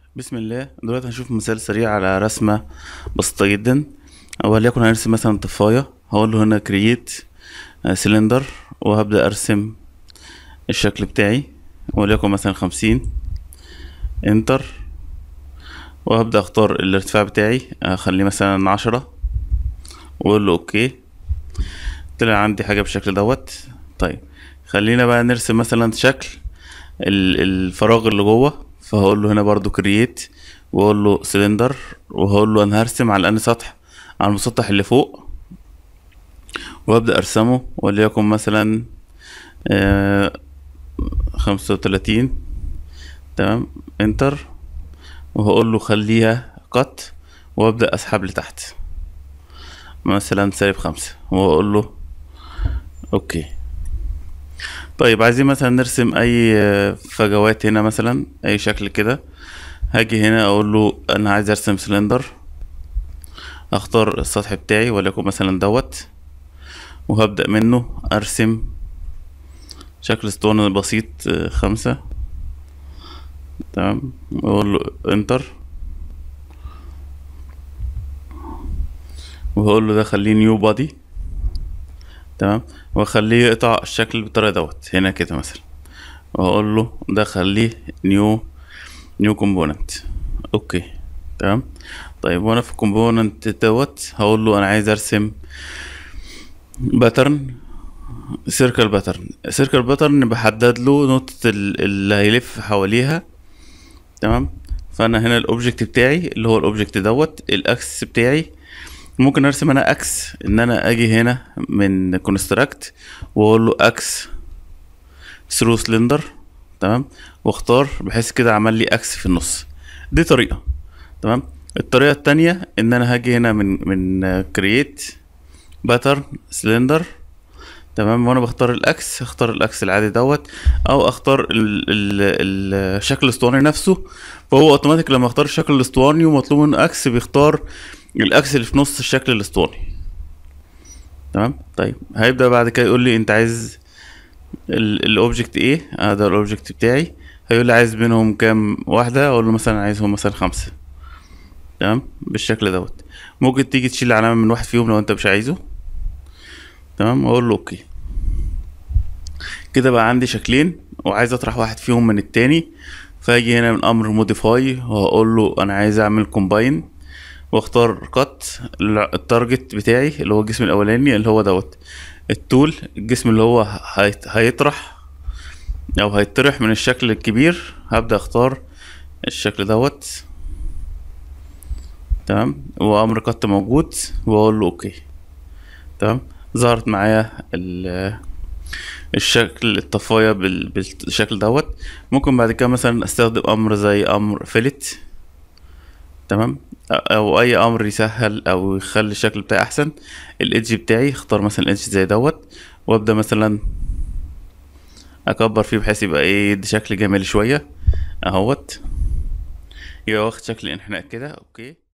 بسم الله دلوقتي هنشوف مثال سريع على رسمة بسيطة جدا وليكن هنرسم مثلا طفاية هقول له هنا كرييت سلندر وهبدأ أرسم الشكل بتاعي وليكن مثلا خمسين انتر وهبدأ أختار الارتفاع بتاعي أخليه مثلا عشرة وأقول له أوكي طلع عندي حاجة بالشكل دوت طيب خلينا بقى نرسم مثلا شكل ال- الفراغ اللي جوه فهقول له هنا برضو كرييت واقول له سلندر وهقول له انا هرسم على انهي سطح على المسطح اللي فوق وابدا ارسمه وليكن مثلا خمسة وتلاتين تمام انتر وهقول له خليها قط وابدا اسحب لتحت مثلا سالب خمسة واقول له اوكي طيب عايزين مثلا نرسم اي فجوات هنا مثلا اي شكل كده هاجي هنا اقول له انا عايز ارسم سلندر اختار السطح بتاعي وليكن مثلا دوت وهبدأ منه ارسم شكل اسطوانة بسيط آه، خمسة تمام واقول له انتر وهقول له ده خليه نيو بادي تمام واخليه يقطع الشكل بالطريقه دوت هنا كده مثلا واقول له ده خليه نيو نيو كومبوننت اوكي تمام طيب وانا في الكومبوننت دوت هقول له انا عايز ارسم باترن سيركل باترن سيركل باترن بحدد له نقطة ال- اللي هيلف حواليها تمام فانا هنا الاوبجكت بتاعي اللي هو الاوبجكت دوت الاكس بتاعي ممكن ارسم انا اكس ان انا اجي هنا من كونستراكت واقول له اكس ثرو سلندر تمام واختار بحيث كده عمل لي اكس في النص دي طريقه تمام الطريقه التانية ان انا هاجي هنا من من كرييت باترن سلندر تمام وانا بختار الاكس هختار الاكس العادي دوت او اختار ال ال الشكل الاسطواني نفسه فهو اوتوماتيك لما اختار الشكل الاسطواني ومطلوب منه اكس بيختار الاكس اللي في نص الشكل الاسطواني تمام طيب هيبدا بعد كده يقول لي انت عايز الاوبجكت ايه اه ده الاوبجكت بتاعي هيقول لي عايز منهم كام واحده اقول له مثلا عايزهم مثلا خمسه تمام بالشكل دوت ممكن تيجي تشيل علامه من واحد فيهم لو انت مش عايزه تمام واقول له اوكي كده بقى عندي شكلين وعايز اطرح واحد فيهم من التاني فاجي هنا من امر موديفاي وهقول له انا عايز اعمل كومباين واختار قط التارجت بتاعي اللي هو الجسم الاولاني اللي هو دوت التول الجسم اللي هو هيت- هيطرح او هيطرح من الشكل الكبير هبدأ اختار الشكل دوت تمام وامر قط موجود واقول له اوكي تمام ظهرت معايا ال- الشكل الطفاية بال- بالشكل دوت ممكن بعد كده مثلا استخدم امر زي امر فيلت تمام او اي امر يسهل او يخلي الشكل بتاعي احسن الايدج بتاعي اختار مثلا ايدج زي دوت وابدا مثلا اكبر فيه بحيث يبقى ايه يدي شكل جمالي شويه اهوت يبقى واخد شكل انحناء كده اوكي